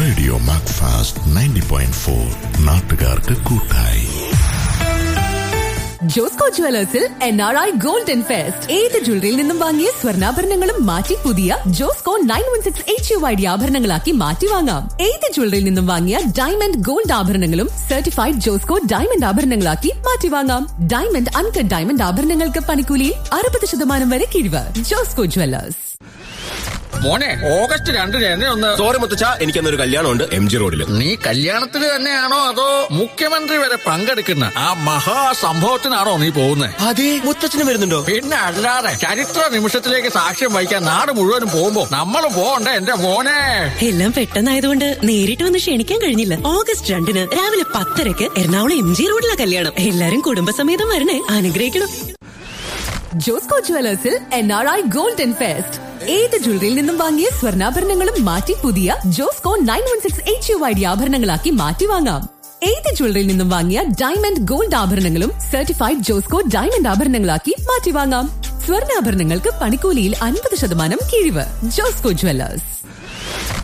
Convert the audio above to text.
radio Macfast ninety point four നാട്ടുകാർക്ക് കൂട്ടായി ജോസ്കോ ജുവലേഴ്സിൽ N R I golden fest ഏത് ജ്വല്ലറിയിൽ നിന്നും വാങ്ങിയ സ്വർണ്ണാഭരണങ്ങളും മാറ്റി പുതിയ Josco nine one six H U I D ആഭരണങ്ങളാക്കി മാറ്റി വാങ്ങാം ഏത് ജ്വല്ലറിയിൽ നിന്നും വാങ്ങിയ ഡയമണ്ട് ഗോൾഡ് ആഭരണങ്ങളും സർട്ടിഫൈഡ് ജോസ്കോ ഡയമണ്ട് ആഭരണങ്ങളാക്കി മാറ്റി വാങ്ങാം ഡയമണ്ട് അൺകട്ട് ഡയമണ്ട് ആഭരണങ്ങൾക്ക് പണിക്കൂലിയിൽ അറുപത് ശതമാനം വരെ കിഴിവ് ജോസ്കോ ജുവലേഴ്സ് മോനെ ഓഗസ്റ്റ് രണ്ടിന് എന്നെ ഒന്ന് സോറി മുത്തച്ഛ എനിക്കന്നൊരു കല്യാണമുണ്ട് എം ജി റോഡിൽ നീ കല്യാണത്തിന് തന്നെയാണോ അതോ മുഖ്യമന്ത്രി വരെ പങ്കെടുക്കുന്ന ആ മഹാസംഭവത്തിനാണോ നീ പോകുന്നത് അതെ മുത്തച്ഛനും വരുന്നുണ്ടോ പിന്നെ അല്ലാതെ ചരിത്ര നിമിഷത്തിലേക്ക് സാക്ഷ്യം വഹിക്കാൻ നാട് മുഴുവനും പോകുമ്പോ നമ്മളും പോകണ്ടേ എന്റെ മോനെ എല്ലാം പെട്ടെന്നായതുകൊണ്ട് നേരിട്ട് വന്ന് ക്ഷണിക്കാൻ കഴിഞ്ഞില്ല ഓഗസ്റ്റ് രണ്ടിന് രാവിലെ പത്തരക്ക് എറണാകുളം എം ജി റോഡിലെ കല്യാണം എല്ലാരും കുടുംബസമേതം വരണേ അനുഗ്രഹിക്കണം ജോസ്കോ ജുവലേഴ്സിൽ N R I golden fest ഏത് ജ്വല്ലറിയിൽ നിന്നും വാങ്ങിയ സ്വർണ്ണാഭരണങ്ങളും മാറ്റി പുതിയ Josco nine one six H U I D ആഭരണങ്ങളാക്കി മാറ്റി വാങ്ങാം ഏത് ജ്വല്ലറിയിൽ നിന്നും വാങ്ങിയ ഡയമണ്ട് ഗോൾഡ് ആഭരണങ്ങളും സർട്ടിഫൈഡ് ജോസ്കോ ഡയമണ്ട് ആഭരണങ്ങളാക്കി മാറ്റി വാങ്ങാം സ്വർണ്ണാഭരണങ്ങൾക്ക് പണിക്കൂലിയിൽ അൻപത് ശതമാനം കിഴിവ് ജോസ്കോ ജുവലേഴ്സ്